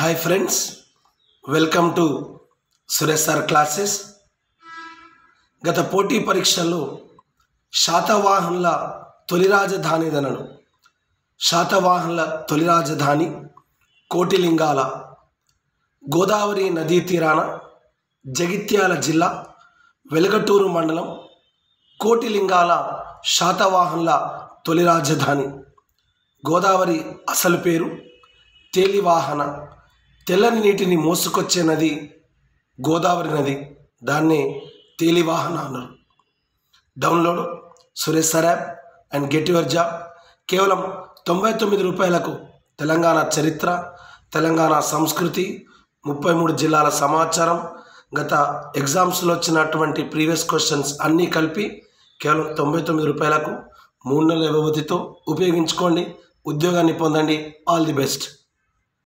hi friends welcome to Suresh sir classes గత పోటీ పరీక్షల్లో శాతవాహనుల తొలి రాజధానిదనను శాతవాహనుల తొలి రాజధాని కోటిలింగాల గోదావరి నదీ తీరాన జగిత్యాల జిల్లా వెలగటూరు మండలం కోటిలింగాల శాతవాహనుల తొలి రాజధాని గోదావరి అసలు పేరు తేలివాహన తెల్లని నీటిని మోసుకొచ్చే నది గోదావరి నది దాన్నే తేలివాహన అన్నారు download Suresh sir app and get your job కేవలం తొంభై తొమ్మిది రూపాయలకు తెలంగాణ చరిత్ర తెలంగాణ సంస్కృతి ముప్పై మూడు జిల్లాల సమాచారం గత ఎగ్జామ్స్లో వచ్చినటువంటి ప్రీవియస్ క్వశ్చన్స్ అన్నీ కలిపి కేవలం తొంభై తొమ్మిది రూపాయలకు మూడు నెలల వ్యవధితో ఉపయోగించుకోండి ఉద్యోగాన్ని పొందండి ఆల్ ది బెస్ట్